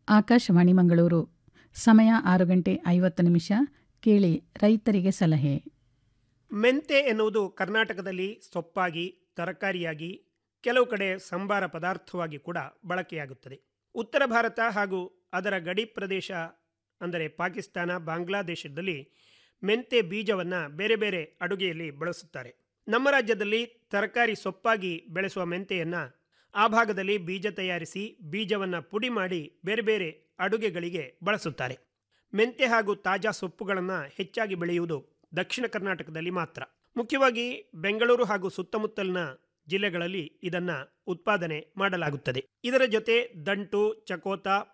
ಆಕಾಶವಾಣಿ ಮಂಗಳೂರು ಸಮಯ ಆರು ಗಂಟೆ ಐವತ್ತು ನಿಮಿಷ ಕೇಳಿ ರೈತರಿಗೆ ಸಲಹೆ ಮೆಂತೆ ಎನ್ನುವುದು ಕರ್ನಾಟಕದಲ್ಲಿ ಸೊಪ್ಪಾಗಿ ತರಕಾರಿಯಾಗಿ ಕೆಲವು ಕಡೆ ಸಂಬಾರ ಪದಾರ್ಥವಾಗಿ ಕೂಡ ಬಳಕೆಯಾಗುತ್ತದೆ ಉತ್ತರ ಭಾರತ ಹಾಗೂ ಅದರ ಗಡಿ ಪ್ರದೇಶ ಅಂದರೆ ಪಾಕಿಸ್ತಾನ ಬಾಂಗ್ಲಾದೇಶದಲ್ಲಿ ಮೆಂತೆ ಬೀಜವನ್ನು ಬೇರೆ ಬೇರೆ ಅಡುಗೆಯಲ್ಲಿ ಬಳಸುತ್ತಾರೆ ನಮ್ಮ ರಾಜ್ಯದಲ್ಲಿ ತರಕಾರಿ ಸೊಪ್ಪಾಗಿ ಬೆಳೆಸುವ ಮೆಂತೆಯನ್ನು ಆ ಭಾಗದಲ್ಲಿ ಬೀಜ ತಯಾರಿಸಿ ಬೀಜವನ್ನು ಪುಡಿ ಮಾಡಿ ಬೇರೆ ಬೇರೆ ಅಡುಗೆಗಳಿಗೆ ಬಳಸುತ್ತಾರೆ ಮೆಂತೆ ಹಾಗೂ ತಾಜಾ ಸೊಪ್ಪುಗಳನ್ನು ಹೆಚ್ಚಾಗಿ ಬೆಳೆಯುವುದು ದಕ್ಷಿಣ ಕರ್ನಾಟಕದಲ್ಲಿ ಮಾತ್ರ ಮುಖ್ಯವಾಗಿ ಬೆಂಗಳೂರು ಹಾಗೂ ಸುತ್ತಮುತ್ತಲಿನ ಜಿಲ್ಲೆಗಳಲ್ಲಿ ಇದನ್ನು ಉತ್ಪಾದನೆ ಮಾಡಲಾಗುತ್ತದೆ ಇದರ ಜೊತೆ ದಂಟು ಚಕೋತ